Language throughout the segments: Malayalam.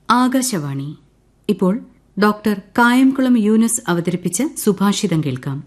ആകാശവാണി ഇപ്പോൾ ഡോക്ടർ കായംകുളം യൂനുസ് അവതരിപ്പിച്ച സുഭാഷിതം കേൾക്കാം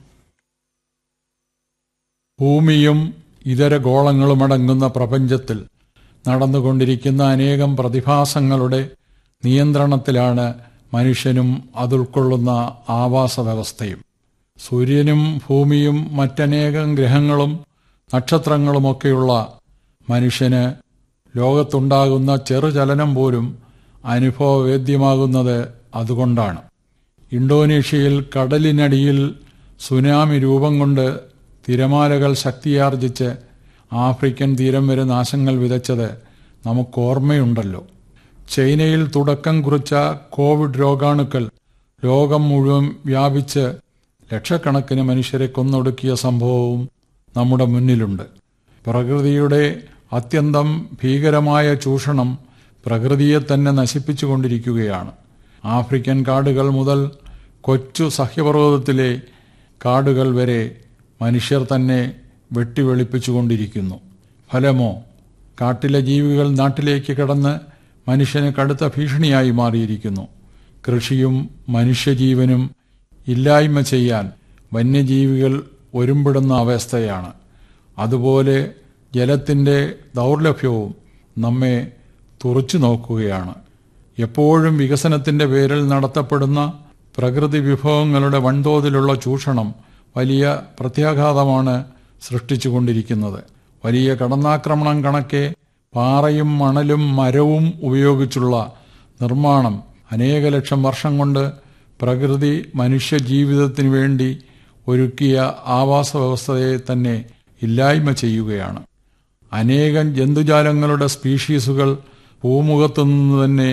ഭൂമിയും ഇതര ഗോളങ്ങളുമടങ്ങുന്ന പ്രപഞ്ചത്തിൽ നടന്നുകൊണ്ടിരിക്കുന്ന അനേകം പ്രതിഭാസങ്ങളുടെ നിയന്ത്രണത്തിലാണ് മനുഷ്യനും അതുൾക്കൊള്ളുന്ന ആവാസ വ്യവസ്ഥയും സൂര്യനും ഭൂമിയും മറ്റനേകം ഗ്രഹങ്ങളും നക്ഷത്രങ്ങളുമൊക്കെയുള്ള മനുഷ്യന് ലോകത്തുണ്ടാകുന്ന ചെറുചലനം പോലും അനുഭവവേദ്യമാകുന്നത് അതുകൊണ്ടാണ് ഇന്തോനേഷ്യയിൽ കടലിനടിയിൽ സുനാമി രൂപം കൊണ്ട് തിരമാലകൾ ശക്തിയാർജിച്ച് ആഫ്രിക്കൻ തീരം വരെ നാശങ്ങൾ വിതച്ചത് നമുക്കോർമ്മയുണ്ടല്ലോ ചൈനയിൽ തുടക്കം കുറിച്ച കോവിഡ് രോഗാണുക്കൾ ലോകം മുഴുവൻ വ്യാപിച്ച് ലക്ഷക്കണക്കിന് മനുഷ്യരെ കൊന്നൊടുക്കിയ സംഭവവും നമ്മുടെ മുന്നിലുണ്ട് പ്രകൃതിയുടെ അത്യന്തം ഭീകരമായ ചൂഷണം പ്രകൃതിയെ തന്നെ നശിപ്പിച്ചുകൊണ്ടിരിക്കുകയാണ് ആഫ്രിക്കൻ കാടുകൾ മുതൽ കൊച്ചു സഹ്യപർവ്വതത്തിലെ കാടുകൾ വരെ മനുഷ്യർ തന്നെ വെട്ടിവെളിപ്പിച്ചുകൊണ്ടിരിക്കുന്നു ഫലമോ കാട്ടിലെ ജീവികൾ നാട്ടിലേക്ക് കടന്ന് മനുഷ്യന് കടുത്ത ഭീഷണിയായി മാറിയിരിക്കുന്നു കൃഷിയും മനുഷ്യജീവനും ഇല്ലായ്മ ചെയ്യാൻ വന്യജീവികൾ ഒരുമ്പിടുന്ന അവസ്ഥയാണ് അതുപോലെ ജലത്തിൻ്റെ ദൗർലഭ്യവും നമ്മെ തുറച്ചു നോക്കുകയാണ് എപ്പോഴും വികസനത്തിന്റെ പേരിൽ നടത്തപ്പെടുന്ന പ്രകൃതി വിഭവങ്ങളുടെ വൻതോതിലുള്ള ചൂഷണം വലിയ പ്രത്യാഘാതമാണ് സൃഷ്ടിച്ചുകൊണ്ടിരിക്കുന്നത് വലിയ കടന്നാക്രമണം കണക്കെ പാറയും മണലും മരവും ഉപയോഗിച്ചുള്ള നിർമ്മാണം അനേക ലക്ഷം വർഷം കൊണ്ട് പ്രകൃതി മനുഷ്യ ജീവിതത്തിനു വേണ്ടി ഒരുക്കിയ ആവാസ വ്യവസ്ഥയെ തന്നെ ഇല്ലായ്മ ചെയ്യുകയാണ് അനേകം ജന്തുജാലങ്ങളുടെ സ്പീഷീസുകൾ ഭൂമുഖത്തു നിന്ന് തന്നെ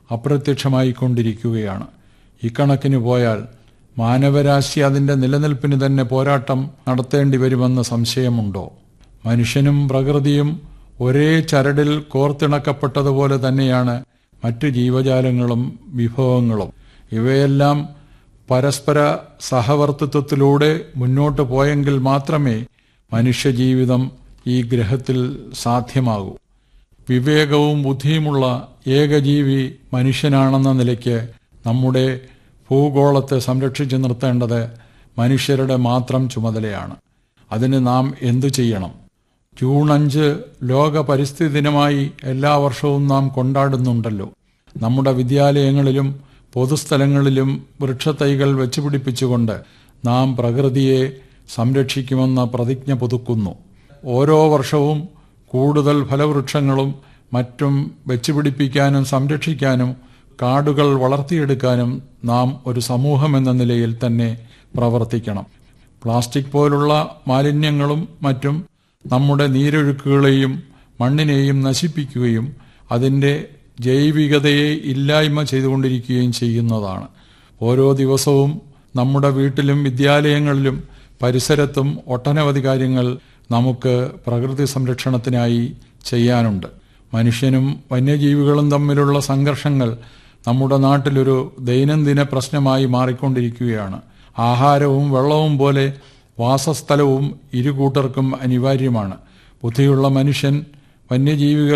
അപ്രത്യക്ഷമായിക്കൊണ്ടിരിക്കുകയാണ് ഇക്കണക്കിന് പോയാൽ മാനവരാശി അതിന്റെ നിലനിൽപ്പിന് തന്നെ പോരാട്ടം നടത്തേണ്ടി വരുമെന്ന് സംശയമുണ്ടോ മനുഷ്യനും പ്രകൃതിയും ഒരേ ചരടിൽ കോർത്തിണക്കപ്പെട്ടതുപോലെ തന്നെയാണ് മറ്റു ജീവജാലങ്ങളും വിഭവങ്ങളും ഇവയെല്ലാം പരസ്പര സഹവർത്തിത്വത്തിലൂടെ മുന്നോട്ട് പോയെങ്കിൽ മാത്രമേ മനുഷ്യജീവിതം ഈ ഗ്രഹത്തിൽ സാധ്യമാകൂ വിവേകവും ബുദ്ധിയുമുള്ള ഏകജീവി മനുഷ്യനാണെന്ന നിലയ്ക്ക് നമ്മുടെ ഭൂഗോളത്തെ സംരക്ഷിച്ചു നിർത്തേണ്ടത് മനുഷ്യരുടെ മാത്രം ചുമതലയാണ് അതിന് നാം എന്തു ചെയ്യണം ജൂൺ അഞ്ച് ലോക പരിസ്ഥിതി ദിനമായി എല്ലാ വർഷവും നാം കൊണ്ടാടുന്നുണ്ടല്ലോ നമ്മുടെ വിദ്യാലയങ്ങളിലും പൊതുസ്ഥലങ്ങളിലും വൃക്ഷത്തൈകൾ വെച്ചുപിടിപ്പിച്ചുകൊണ്ട് നാം പ്രകൃതിയെ സംരക്ഷിക്കുമെന്ന പ്രതിജ്ഞ പുതുക്കുന്നു ഓരോ വർഷവും കൂടുതൽ ഫലവൃക്ഷങ്ങളും മറ്റും വെച്ചുപിടിപ്പിക്കാനും സംരക്ഷിക്കാനും കാടുകൾ വളർത്തിയെടുക്കാനും നാം ഒരു സമൂഹം എന്ന നിലയിൽ തന്നെ പ്രവർത്തിക്കണം പ്ലാസ്റ്റിക് പോലുള്ള മാലിന്യങ്ങളും മറ്റും നമ്മുടെ നീരൊഴുക്കുകളെയും മണ്ണിനെയും നശിപ്പിക്കുകയും അതിൻ്റെ ജൈവികതയെ ഇല്ലായ്മ ചെയ്തുകൊണ്ടിരിക്കുകയും ചെയ്യുന്നതാണ് ഓരോ ദിവസവും നമ്മുടെ വീട്ടിലും വിദ്യാലയങ്ങളിലും പരിസരത്തും ഒട്ടനവധി കാര്യങ്ങൾ നമുക്ക് പ്രകൃതി സംരക്ഷണത്തിനായി ചെയ്യാനുണ്ട് മനുഷ്യനും വന്യജീവികളും തമ്മിലുള്ള സംഘർഷങ്ങൾ നമ്മുടെ നാട്ടിലൊരു ദൈനംദിന പ്രശ്നമായി മാറിക്കൊണ്ടിരിക്കുകയാണ് ആഹാരവും വെള്ളവും പോലെ വാസസ്ഥലവും ഇരുകൂട്ടർക്കും അനിവാര്യമാണ് ബുദ്ധിയുള്ള മനുഷ്യൻ വന്യജീവികൾ